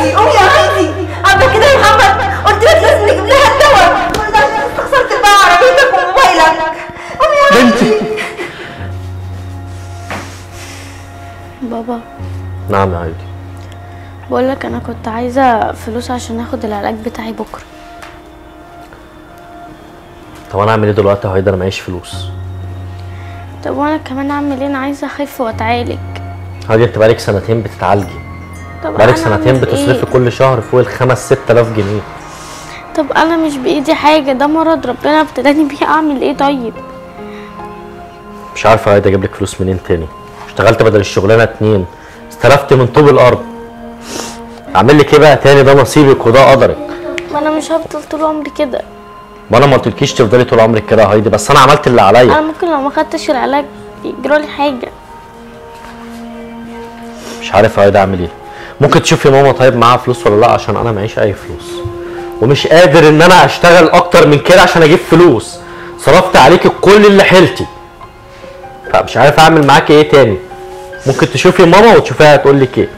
هايدي قومي يا هايدي عامله كده يا محمد قلت لك لازم نجيب لها الدواء كل ده عشان استخسرت بقى عربيتك وموبايلك قومي يا بنتي بابا نعم يا هايدي بقول لك انا كنت عايزه فلوس عشان اخد العلاج بتاعي بكره طب انا اعمل ايه دلوقتي يا هايدي انا معيش فلوس طب وانا كمان اعمل ايه انا عايزه اخف واتعالج هايدي انت بقالك سنتين بتتعالجي طب بقالك أنا سنتين أعمل بتصرفي إيه؟ كل شهر فوق الخمس ست الاف جنيه طب انا مش بايدي حاجه ده مرض ربنا ابتلاني بيه اعمل ايه طيب مش عارفه هايدي اجيب لك فلوس منين تاني اشتغلت بدل الشغلانه اتنين استلفت من طوب الارض اعمل لك ايه بقى تاني ده نصيبك وده قدرك ما انا مش هفضل طول عمري كده ما انا ما قلتلكيش تفضلي طول عمرك كده يا هايدي بس انا عملت اللي عليا انا ممكن لو ما خدتش العلاج يجرالي حاجه مش عارف يا هايدي اعمل ايه ممكن تشوفي ماما طيب معاها فلوس ولا لا عشان انا معيش اي فلوس ومش قادر ان انا اشتغل اكتر من كده عشان اجيب فلوس صرفت عليكي كل اللي حيلتي فمش عارف اعمل معاكي ايه تاني ممكن تشوفي ماما وتشوفيها هتقول لك ايه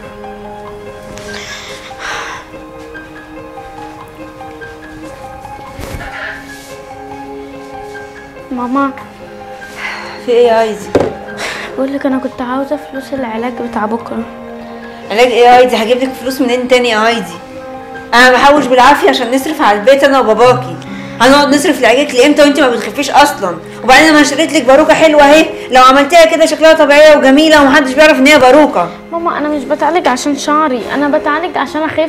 ماما في ايه يا هايدي بقول لك انا كنت عاوزه فلوس العلاج بتاع بكره علاج ايه يا هايدي هجيب لك فلوس منين تاني يا هايدي انا بحوش بالعافيه عشان نصرف على البيت انا وباباكي هنقعد نصرف لعلاجك لامتى وانت ما بتخفيش اصلا وبعدين انا اشتريت لك باروكه حلوه اهي لو عملتيها كده شكلها طبيعيه وجميله ومحدش بيعرف ان هي باروكه ماما انا مش بتعالج عشان شعري انا بتعالج عشان اخف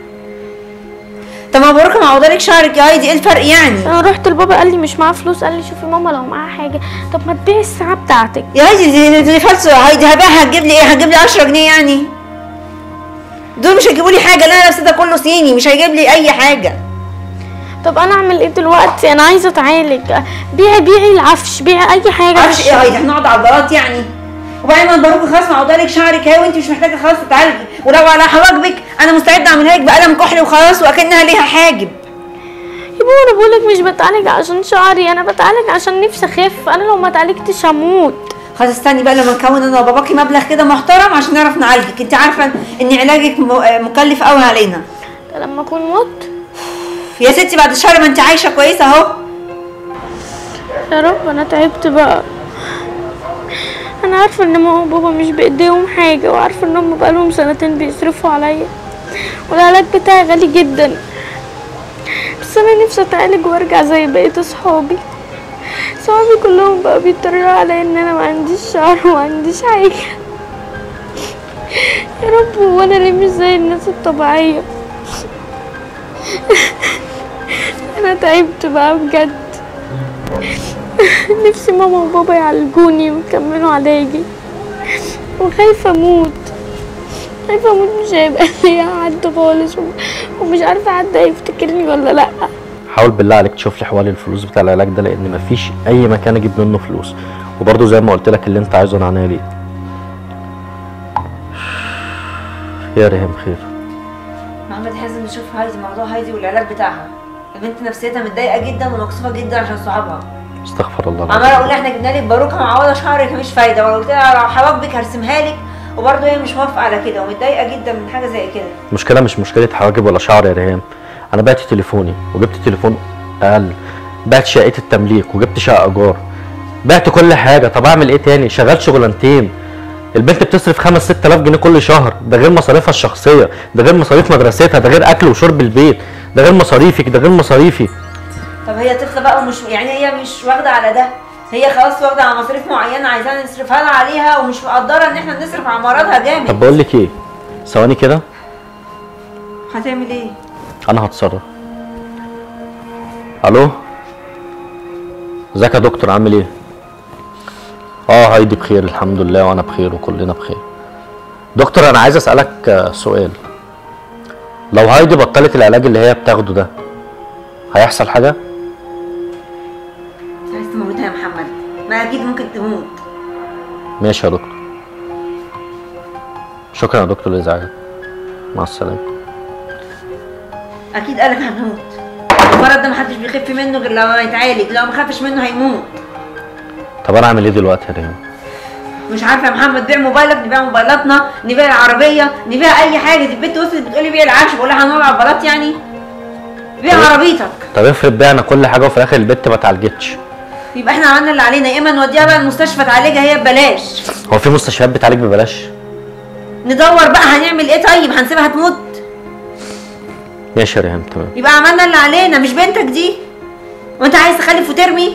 طب ما باروكه معوضه لك شعرك يا هايدي ايه الفرق يعني انا رحت لبابا قال لي مش معاه فلوس قال لي شوفي ماما لو معاها حاجه طب ما تبيعي الساعه بتاعتك يا هايدي دي, دي, دي فالصو يا هايدي هبيعها هتجيب لي ايه هتجيب لي 10 جنيه يعني دول مش هيجيبوا لي حاجه لا بس ده كله صيني مش هيجيب لي اي حاجه طب انا اعمل ايه دلوقتي انا عايزه اتعالج بيعي بيعي العفش بيعي اي حاجه معرفش في ايه يا الشقة. هايدي هنقعد على البلاط يعني وبعدين ما الباروكه خلاص معوضه لك شعرك اهي وانت مش محتاجه خلاص تتعالجي ولو على حواجبك انا مستعده اعملها لك بقلم كحلي وخلاص واكنها ليها حاجب يا بابا انا بقولك مش بتعالج عشان شعري انا بتعالج عشان نفسي اخف انا لو ما اتعالجتش هموت خلاص استني بقى لما نكون انا وباباكي مبلغ كده محترم عشان نعرف نعالجك انت عارفه ان علاجك م- مكلف قوي علينا ده لما اكون مت يا ستي بعد الشهر ما انت عايشه كويسه اهو يا رب انا تعبت بقى انا عارفه ان ماما وبابا مش بايديهم حاجه وعارفه ان هم بقالهم سنتين بيصرفوا عليا والعلاج بتاعي غالي جدا بس انا نفسي اتعالج وارجع زي بقيه اصحابي صحابي كلهم بقى بيتريقوا عليا ان انا ما عنديش شعر وما عنديش حاجه يا رب هو انا ليه مش زي الناس الطبيعيه انا تعبت بقى بجد نفسي ماما وبابا يعالجوني ويكملوا علاجي وخايفة اموت خايفة اموت مش هيبقى ليا حد خالص و- ومش عارفة حد هيفتكرني ولا لأ حاول بالله عليك تشوف لي حوالي الفلوس بتاع العلاج ده لان مفيش اي مكان اجيب منه فلوس وبرضه زي ما قلت لك اللي انت عايزه انا عنيا ليه يا ريهام خير محمد حازم يشوف هايدي موضوع هايدي والعلاج بتاعها البنت نفسيتها متضايقه جدا ومكسوفه جدا عشان صحابها استغفر الله عماله العظيم اقول لها احنا جبنا لك باروكه معوضه شعرك مفيش فايده ولو قلت لها لو حواجبك هرسمها لك وبرضه هي مش موافقه على كده ومتضايقه جدا من حاجه زي كده المشكله مش مشكله حواجب ولا شعر يا ريهام انا بعت تليفوني وجبت تليفون اقل بعت شقه التمليك وجبت شقه ايجار بعت كل حاجه طب اعمل ايه تاني شغال شغلانتين البنت بتصرف 5 6000 جنيه كل شهر ده غير مصاريفها الشخصيه ده غير مصاريف مدرستها ده غير اكل وشرب البيت ده غير مصاريفك ده غير مصاريفي طب هي طفله بقى ومش يعني هي مش واخده على ده هي خلاص واخده على مصاريف معينه عايزانا نصرفها لها عليها ومش مقدره ان احنا نصرف على مرضها طب جامد بقول لك ايه ثواني كده هتعمل ايه انا هتصرف الو ازيك يا دكتور عامل ايه اه هايدي بخير الحمد لله وانا بخير وكلنا بخير دكتور انا عايز اسالك آه، سؤال لو هايدي بطلت العلاج اللي هي بتاخده ده هيحصل حاجه عايز تموتها يا محمد ما اكيد ممكن تموت ماشي يا دكتور شكرا يا دكتور لازعاجك مع السلامه اكيد قالك هنموت المرض ده محدش بيخف منه غير لما يتعالج لو ما خافش منه هيموت طب انا اعمل ايه دلوقتي يا ريم مش عارفه يا محمد بيع موبايلك نبيع موبايلاتنا نبيع العربيه نبيع اي حاجه دي البنت وصلت بتقولي بيع العفش بقول لها هنقعد على البلاط يعني بيع طب- عربيتك طب افرض بعنا كل حاجه وفي الاخر البت ما اتعالجتش يبقى احنا عملنا اللي علينا يا اما نوديها بقى المستشفى تعالجها هي ببلاش هو في مستشفيات بتعالج ببلاش ندور بقى هنعمل ايه طيب هنسيبها تموت ماشي يا ريهام تمام يبقى عملنا اللي علينا مش بنتك دي وانت عايز تخلف وترمي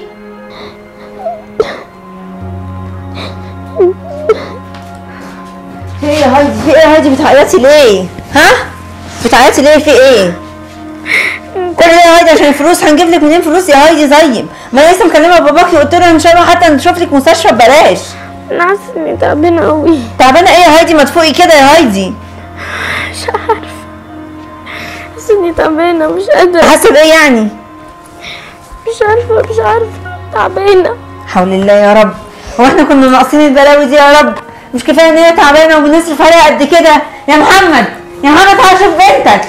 في ايه يا هايدي في ايه يا هايدي بتعيطي ليه ها بتعيطي ليه في ايه كل ده يا هايدي عشان الفلوس هنجيب لك منين فلوس يا هايدي زيم ما انا لسه مكلمه باباكي قلت له ان شاء الله حتى نشوف لك مستشفى ببلاش انا حاسه اني تعبانه قوي تعبانه ايه يا هايدي ما تفوقي كده يا هايدي مش عارفه حاسه اني تعبانه مش قادره حاسه بايه يعني مش عارفه مش عارفه تعبانه حول الله يا رب هو احنا كنا ناقصين البلاوي دي يا رب مش كفايه ان هي تعبانه وبنصرف عليها قد كده يا محمد يا محمد تعالى شوف بنتك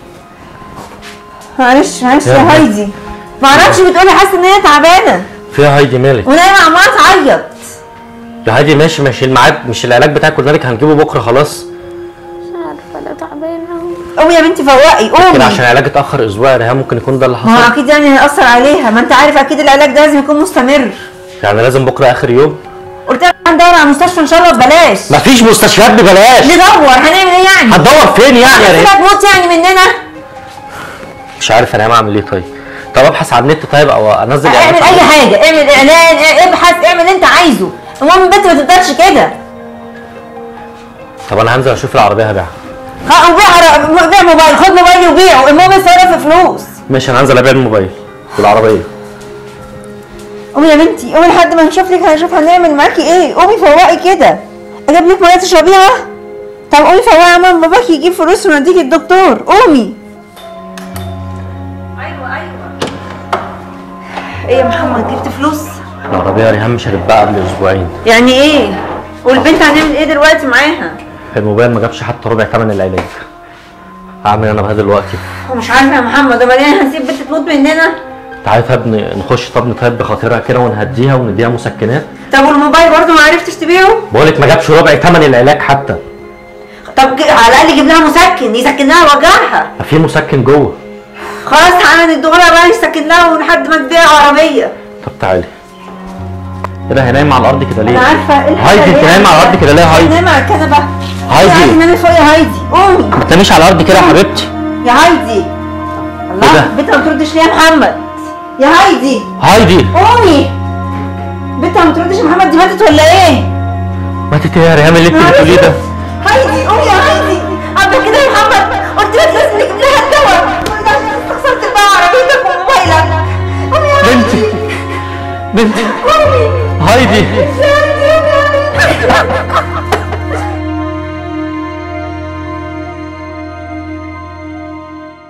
معلش معلش يا يا ابني. هايدي ما اعرفش بتقولي حاسه ان هي تعبانه فيها هايدي مالك ونايمه عماله تعيط يا هايدي ماشي ماشي الميعاد مش العلاج بتاعك قلنا لك هنجيبه بكره خلاص مش عارفه انا تعبانه قوي قومي يا بنتي فوقي كده قومي عشان العلاج اتاخر اسبوع يا ريهام ممكن يكون ده اللي ما هو حصل اكيد يعني هيأثر عليها ما انت عارف اكيد العلاج ده لازم يكون مستمر يعني لازم بكره اخر يوم قلت لك هندور على مستشفى ان شاء الله ببلاش مفيش مستشفيات ببلاش ندور هنعمل ايه يعني هتدور فين يعني يا ريهام هتسيبها تموت يعني مننا مش عارف انا اعمل ايه طيب طب ابحث على النت طيب او انزل اعمل إعلانات على اي النت. حاجه اعمل اعلان ابحث اعمل اللي انت عايزه المهم البنت ما تفضلش كده طب انا هنزل اشوف العربيه هبيعها ها وبيع بيع موبايل خد موبايلي وبيعه المهم اتصرف في فلوس ماشي انا هنزل ابيع الموبايل والعربيه قومي يا بنتي قومي لحد ما نشوف لك هنشوف هنعمل معاكي ايه قومي فوقي كده اجيب لك ميه تشربيها طب قومي فوقي عمال باباكي يجيب فلوس ونوديكي الدكتور قومي ايوه ايوه ايه يا محمد جبت فلوس العربيه يا ريهام مش هتتباع قبل اسبوعين يعني ايه والبنت هنعمل ايه دلوقتي معاها الموبايل ما جابش حتى ربع ثمن العلاج هعمل انا بقى دلوقتي ومش عارفه يا محمد امال ايه هنسيب بنت تموت مننا تعالى طب ن- نخش طب نطيب بخاطرها كده ونهديها ونديها مسكنات طب والموبايل برضه ما عرفتش تبيعه بقولك ما جابش ربع ثمن العلاج حتى طب ج- على الاقل جيب لها مسكن يسكن لها وجعها في مسكن جوه خلاص تعالى ندوها بقى يسكن لها ولحد ما تبيع عربيه طب تعالي ايه ده هي نايمه على الارض كده ليه؟ انا عارفه ايه الحاجة هايدي انت دي؟ نايمه على الارض كده ليه يا هايدي؟ نايمه على الكنبه هايدي. عايزه نامي فوق يا هايدي قومي ما تناميش على الارض كده يا حبيبتي يا هايدي إيه الله ده؟ البنت ما بتردش ليه يا محمد يا هايدي هايدي قومي البنت ما بتردش يا محمد دي ماتت ولا ايه؟ ماتت ايه يا ريهام اللي انت بتقوليه ده؟ هايدي قومي يا هايدي قبل كده يا محمد قلت لك لازم نجيب لها الدواء كل ده عشان استخسرت بقى عربيتك وموبايلك قومي يا بنتي هايدي بنتي قومي هايدي يا هايدي يا هايدي